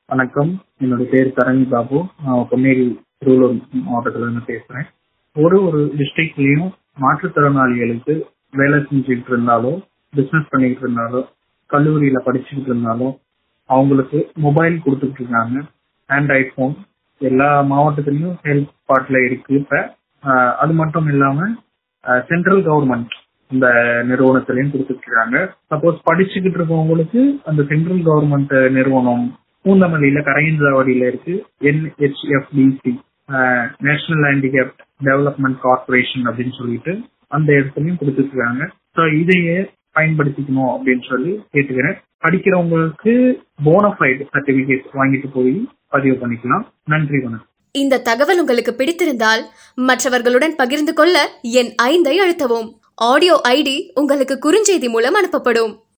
வணக்கம் என்னோட பேர் தரணி பாபு நான் பொன்னேரி திருவள்ளூர் மாவட்டத்துல இருந்து பேசுறேன் ஒரு ஒரு டிஸ்ட்ரிக்ட்லயும் மாற்றுத்திறனாளிகளுக்கு வேலை செஞ்சுட்டு இருந்தாலோ பிசினஸ் பண்ணிட்டு இருந்தாலோ கல்லூரியில படிச்சுக்கிட்டு இருந்தாலோ அவங்களுக்கு மொபைல் கொடுத்துட்டு இருக்காங்க ஆண்ட்ராய்ட் ஃபோன் எல்லா மாவட்டத்திலயும் ஹெல்த் பார்ட்ல இருக்கு இப்ப ஆஹ் அது மட்டும் இல்லாம சென்ட்ரல் கவர்மெண்ட் இந்த நிறுவனத்திலையும் கொடுத்துட்டு இருக்காங்க சப்போஸ் படிச்சுக்கிட்டு இருக்கவங்களுக்கு அந்த சென்ட்ரல் கவர்மெண்ட் நிறுவனம் பூந்தமல்லியில கரையஞ்சாவடியில இருக்கு NHFDC national handicap development corporation அப்படின்னு சொல்லிட்டு அந்த இடத்துலயும் கொடுத்துட்டு இருக்காங்க ஸோ இதையே பயன்படுத்திக்கணும் அப்படின்னு சொல்லி கேட்டுக்கிறேன் படிக்கிறவங்களுக்கு போனஃபைடு சர்டிபிகேட் வாங்கிட்டு போய் பதிவு பண்ணிக்கலாம் நன்றி வணக்கம் இந்த தகவல் உங்களுக்கு பிடித்திருந்தால் மற்றவர்களுடன் பகிர்ந்து கொள்ள என் ஐந்தை அழுத்தவும் ஆடியோ ஐடி உங்களுக்கு குறுஞ்செய்தி மூலம் அனுப்பப்படும்